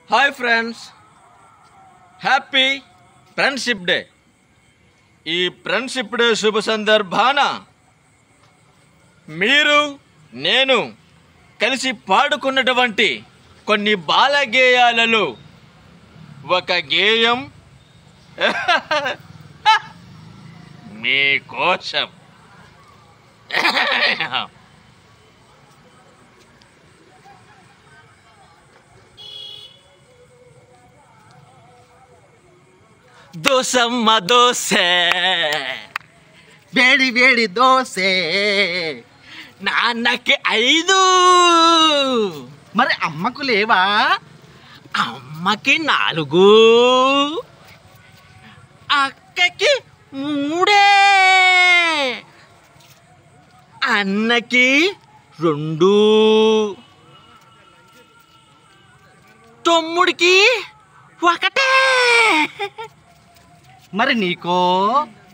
hi friends happy friendship day ఈ friendship day శుభ సందర్భాన మీరు నేను కలిసి పాడుకున్నటువంటి కొన్ని బాల గేయాలలో ఒక గేయం మీకోసం దోసమ్మ దోసే వేడి వేడి దోసే నాన్నకి ఐదు మరి అమ్మకు లేవా అమ్మకి నాలుగు అక్కకి మూడే అన్నకి రెండు తమ్ముడికి ఒకటే మరి నీకో